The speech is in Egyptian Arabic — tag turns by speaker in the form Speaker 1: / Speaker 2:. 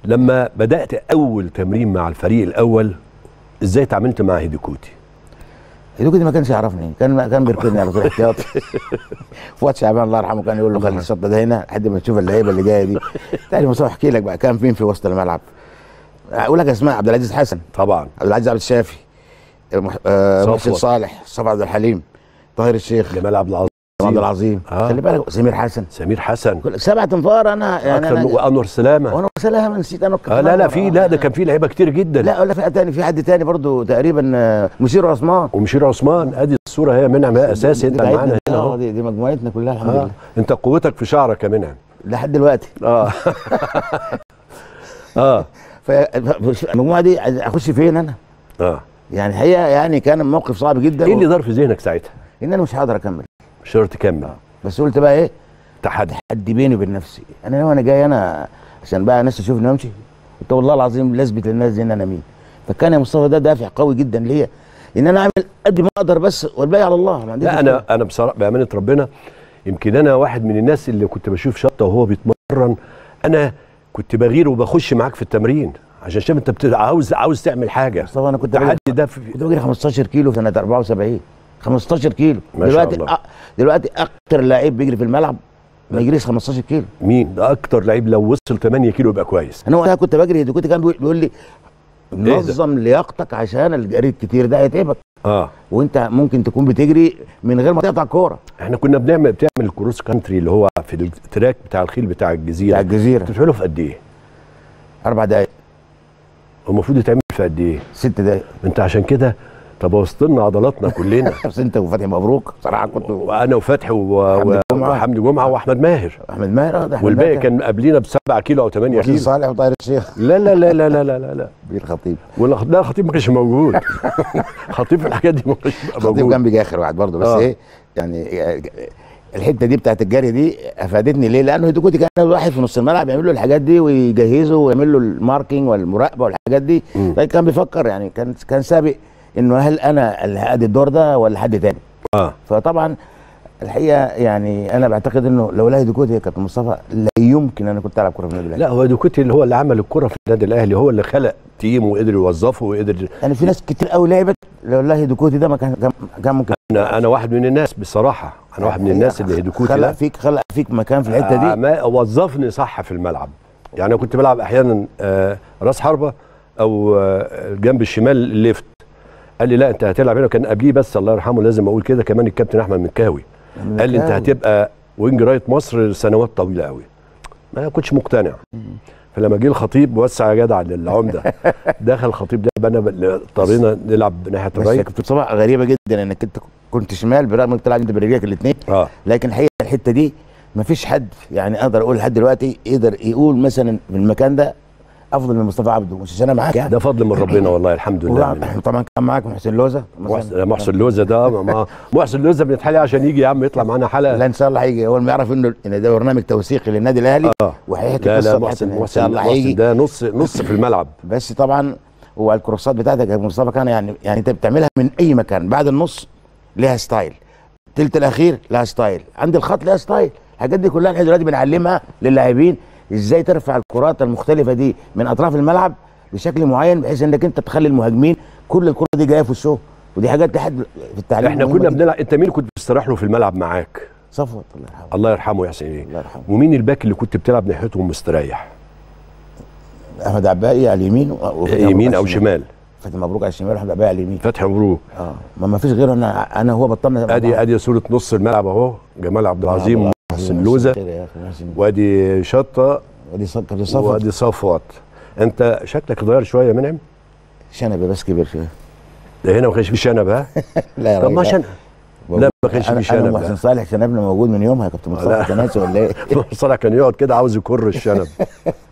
Speaker 1: لما بدات اول تمرين مع الفريق الاول ازاي اتعاملت مع هيديكوتي
Speaker 2: هيدوكي دي ما كانش يعرفني كان كان بيركنني على طول احتياط فؤاد شعبان الله يرحمه كان يقول له خلي الشط ده هنا لحد ما تشوف اللعيبه اللي جايه دي تاني مصطفى احكي لك بقى كان فين في وسط الملعب اقول لك اسماء عبد العزيز حسن
Speaker 1: طبعا
Speaker 2: عبد العزيز عبد الشافي مح- آه، محسن
Speaker 1: صفوت.
Speaker 2: صالح صفا عبد الحليم طاهر الشيخ
Speaker 1: جمال عبد العظيم
Speaker 2: عبد العظيم
Speaker 1: آه.
Speaker 2: خلي بالك سمير حسن
Speaker 1: سمير حسن
Speaker 2: كل سبعة انفار انا يعني
Speaker 1: اكتر من-
Speaker 2: انا
Speaker 1: وانور سلامه
Speaker 2: وانا سلام نسيت انا
Speaker 1: آه لا لا في لا ده كان في لعيبه كتير جدا
Speaker 2: لا ولا في حد تاني في حد تاني برضو تقريبا آه، مشير عثمان
Speaker 1: ومشير عثمان ادي الصوره هي منعم هي اساسي انت
Speaker 2: بتاعتنا
Speaker 1: معانا هنا
Speaker 2: اه
Speaker 1: اهو
Speaker 2: دي, دي مجموعتنا كلها الحمد
Speaker 1: آه.
Speaker 2: لله
Speaker 1: انت قوتك في شعرك يا منعم
Speaker 2: لحد دلوقتي
Speaker 1: اه اه
Speaker 2: فالمجموعه دي عايز اخش فين انا
Speaker 1: اه
Speaker 2: يعني الحقيقه يعني كان موقف صعب جدا
Speaker 1: ايه اللي دار في ذهنك ساعتها
Speaker 2: ان انا مش هقدر اكمل
Speaker 1: مش شرط تكمل
Speaker 2: بس قلت بقى ايه
Speaker 1: تحدي
Speaker 2: تحدي بيني وبين نفسي انا لو انا جاي انا عشان بقى الناس تشوفني وامشي قلت والله العظيم لا اثبت للناس دي ان انا مين فكان يا مصطفى ده دافع قوي جدا ليا ان انا اعمل قد ما اقدر بس والباقي على الله ما عنديش
Speaker 1: لا
Speaker 2: مشكلة.
Speaker 1: انا انا بصراحه بامانه ربنا يمكن انا واحد من الناس اللي كنت بشوف شطه وهو بيتمرن انا كنت بغير وبخش معاك في التمرين عشان شايف انت بت- عاوز عاوز تعمل حاجه
Speaker 2: مصطفى انا كنت بجري
Speaker 1: التحدي ده في
Speaker 2: كنت بجري 15 كيلو سنه 74 15 كيلو
Speaker 1: ما شاء
Speaker 2: دلوقتي
Speaker 1: الله.
Speaker 2: أ... دلوقتي اكتر لعيب بيجري في الملعب ما يجريش 15 كيلو
Speaker 1: مين ده اكتر لعيب لو وصل 8 كيلو يبقى كويس
Speaker 2: انا وقتها كنت بجري كنت كان بيقول بيقول لي
Speaker 1: ده؟
Speaker 2: نظم لياقتك عشان الجري الكتير ده هيتعبك
Speaker 1: اه
Speaker 2: وانت ممكن تكون بتجري من غير ما تقطع كوره
Speaker 1: احنا كنا بنعمل بتعمل الكروس كانتري اللي هو في التراك بتاع الخيل بتاع الجزيره
Speaker 2: بتاع الجزيره
Speaker 1: كنت بتعمله في قد ايه؟
Speaker 2: اربع دقائق
Speaker 1: هو المفروض يتعمل في قد ايه؟
Speaker 2: ست دقائق
Speaker 1: انت عشان كده طب وسطنا عضلاتنا كلنا
Speaker 2: بس انت وفتحي مبروك صراحه كنت
Speaker 1: وانا وفتحي و-
Speaker 2: حمدي
Speaker 1: و-
Speaker 2: جمعة.
Speaker 1: وحمدي جمعه واحمد ماهر
Speaker 2: احمد ماهر اه ده أحمد
Speaker 1: والباقي
Speaker 2: ماهر
Speaker 1: كان قبلينا بسبعة كيلو او 8
Speaker 2: محسن
Speaker 1: كيلو
Speaker 2: صالح وطاهر الشيخ
Speaker 1: لا لا لا لا لا لا لا, لا.
Speaker 2: بير خطيب
Speaker 1: ولا لا خطيب ما كانش موجود خطيب في الحاجات دي ما كانش بيبقى
Speaker 2: خطيب
Speaker 1: موجود
Speaker 2: كان بيجي اخر واحد برضه بس
Speaker 1: آه.
Speaker 2: ايه يعني الحته دي بتاعت الجري دي افادتني ليه؟ لانه هيدوكوتي كان واحد في نص الملعب يعمل له الحاجات دي ويجهزه ويعمل له الماركينج والمراقبه والحاجات دي
Speaker 1: مم.
Speaker 2: لكن كان بيفكر يعني كان كان سابق انه هل انا اللي هادي الدور ده ولا حد تاني؟
Speaker 1: اه
Speaker 2: فطبعا الحقيقه يعني انا بعتقد انه لولا هيدوكوتي يا كابتن مصطفى لا يمكن انا كنت العب كوره في النادي الاهلي
Speaker 1: لا هو دوكوتي اللي هو اللي عمل الكره في النادي الاهلي هو اللي خلق تيم وقدر يوظفه وقدر
Speaker 2: يعني في ناس كتير قوي لعبت لولا هيدوكوتي ده ما كان كان- كان ممكن
Speaker 1: انا انا واحد من الناس بصراحه انا واحد من الناس اللي هيدوكوتي
Speaker 2: خلق
Speaker 1: ده
Speaker 2: فيك خلق فيك مكان في الحته
Speaker 1: آه،
Speaker 2: دي
Speaker 1: ما وظفني صح في الملعب يعني انا كنت بلعب احيانا آه، راس حربه او آه، جنب الشمال الليفت قال لي لا انت هتلعب هنا كان قبليه بس الله يرحمه لازم اقول كده كمان الكابتن احمد مكاوي قال لي انت هتبقى وينج رايت مصر سنوات طويله قوي ما كنتش مقتنع فلما جه الخطيب وسع يا جدع للعمده دخل الخطيب ده بنا اضطرينا نلعب ناحيه
Speaker 2: بس
Speaker 1: الرايت
Speaker 2: كنت بصراحه غريبه جدا انك انت كنت شمال برغم انك تلعب انت برجليك الاثنين
Speaker 1: اه
Speaker 2: لكن الحقيقه الحته دي ما فيش حد يعني اقدر اقول لحد دلوقتي يقدر يقول مثلا في المكان ده افضل من مصطفى عبده مش عشان انا معاك يعني
Speaker 1: ده فضل من ربنا والله الحمد لله
Speaker 2: وطبعا
Speaker 1: منه.
Speaker 2: طبعا كان معاك محسن لوزه
Speaker 1: محسن محسن لوزه ده ما محسن لوزه بنتحالي عشان يجي يا عم يطلع معانا حلقه
Speaker 2: لا ان شاء الله هيجي اول ما يعرف انه ان ده برنامج توثيقي للنادي الاهلي
Speaker 1: اه
Speaker 2: وهيحكي
Speaker 1: لا لا
Speaker 2: قصه
Speaker 1: محسن
Speaker 2: بتاعتنا. ان
Speaker 1: محسن
Speaker 2: شاء الله
Speaker 1: محسن
Speaker 2: هيجي
Speaker 1: ده نص نص في الملعب
Speaker 2: بس طبعا هو الكروسات بتاعتك يا مصطفى كان يعني يعني انت بتعملها من اي مكان بعد النص ليها ستايل التلت الاخير لها ستايل عند الخط لها ستايل الحاجات دي كلها احنا دلوقتي بنعلمها للاعبين ازاي ترفع الكرات المختلفه دي من اطراف الملعب بشكل معين بحيث انك انت تخلي المهاجمين كل الكره دي جايه في وشهم ودي حاجات لحد في التعليم
Speaker 1: احنا
Speaker 2: مهمة
Speaker 1: كنا
Speaker 2: جداً.
Speaker 1: بنلعب انت مين كنت بتستراح له في الملعب معاك
Speaker 2: صفوت الله يرحمه
Speaker 1: الله يرحمه يا حسين
Speaker 2: الله يرحمه
Speaker 1: ومين الباك اللي كنت بتلعب ناحيته مستريح
Speaker 2: احمد عباقي على اليمين و- وفتحي مبروك
Speaker 1: يمين
Speaker 2: على
Speaker 1: او
Speaker 2: الشمال.
Speaker 1: شمال
Speaker 2: فتحي مبروك على الشمال واحمد عباقي على اليمين
Speaker 1: فتحي مبروك
Speaker 2: اه ما ما فيش غيره انا انا هو بطلنا
Speaker 1: ادي ادي صوره نص الملعب اهو جمال عبد العظيم ومحسن لوزه وادي شطه
Speaker 2: ودي ص- كابتن صفوت
Speaker 1: وادي صفوت انت شكلك اتغير شويه يا منعم
Speaker 2: شنبه بس كبر شويه
Speaker 1: ده هنا ما كانش فيه شنب ها
Speaker 2: لا يا
Speaker 1: طب ما
Speaker 2: راجل،
Speaker 1: شنب لا ما كانش
Speaker 2: انا
Speaker 1: فيه
Speaker 2: انا
Speaker 1: شنب
Speaker 2: محسن
Speaker 1: لا.
Speaker 2: صالح شنبنا موجود من يومها يا كابتن
Speaker 1: لا.
Speaker 2: مصطفى انت ناسي ولا ايه؟
Speaker 1: صالح كان يقعد كده عاوز يكر الشنب